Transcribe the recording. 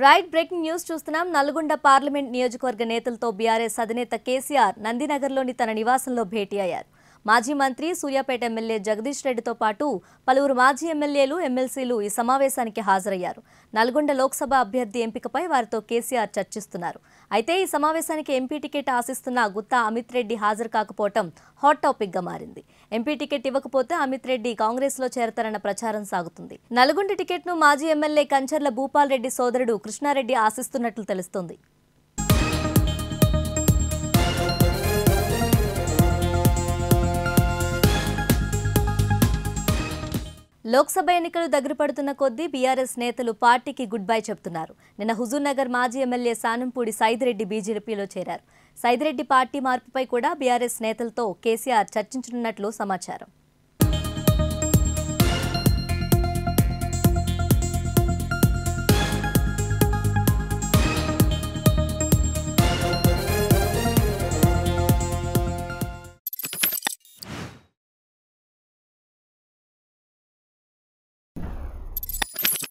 right breaking news చూస్తున్నాం Nalgonda parliament నియోజకవర్గ నేతలతో బీఆర్ఎస్ అధినేత కేసీఆర్ నందినగర్లోని తన నివాసంలో భేటీ అయ్యారు మాజీ మంత్రి సూర్యాపేట ఎమ్మెల్యే జగదీష్ రెడ్డితో పాటు పలువురు మాజీ ఎమ్మెల్యేలు ఎమ్మెల్సీలు ఈ సమావేశానికి హాజరయ్యారు నల్గొండ లోక్సభ అభ్యర్థి ఎంపికపై వారితో కేసీఆర్ చర్చిస్తున్నారు అయితే ఈ సమావేశానికి ఎంపీ టికెట్ ఆశిస్తున్న గుత్తా అమిత్ రెడ్డి హాజరు కాకపోవడం హాట్ టాపిక్ గా మారింది ఎంపీ టికెట్ ఇవ్వకపోతే అమిత్ రెడ్డి కాంగ్రెస్ లో చేరతారన్న ప్రచారం సాగుతుంది నల్గొండ టికెట్ ను మాజీ ఎమ్మెల్యే కంచర్ల భూపాల్ రెడ్డి సోదరుడు కృష్ణారెడ్డి ఆశిస్తున్నట్లు తెలుస్తోంది లోక్సభ ఎన్నికలు దగ్గర పడుతున్న కొద్దీ బీఆర్ఎస్ నేతలు పార్టీకి గుడ్ బై చెప్తున్నారు నిన్న హుజూర్నగర్ మాజీ ఎమ్మెల్యే సానంపూడి సైదిరెడ్డి బీజేపీలో చేరారు సైదిరెడ్డి పార్టీ మార్పుపై కూడా బీఆర్ఎస్ నేతలతో కేసీఆర్ చర్చించనున్నట్లు సమాచారం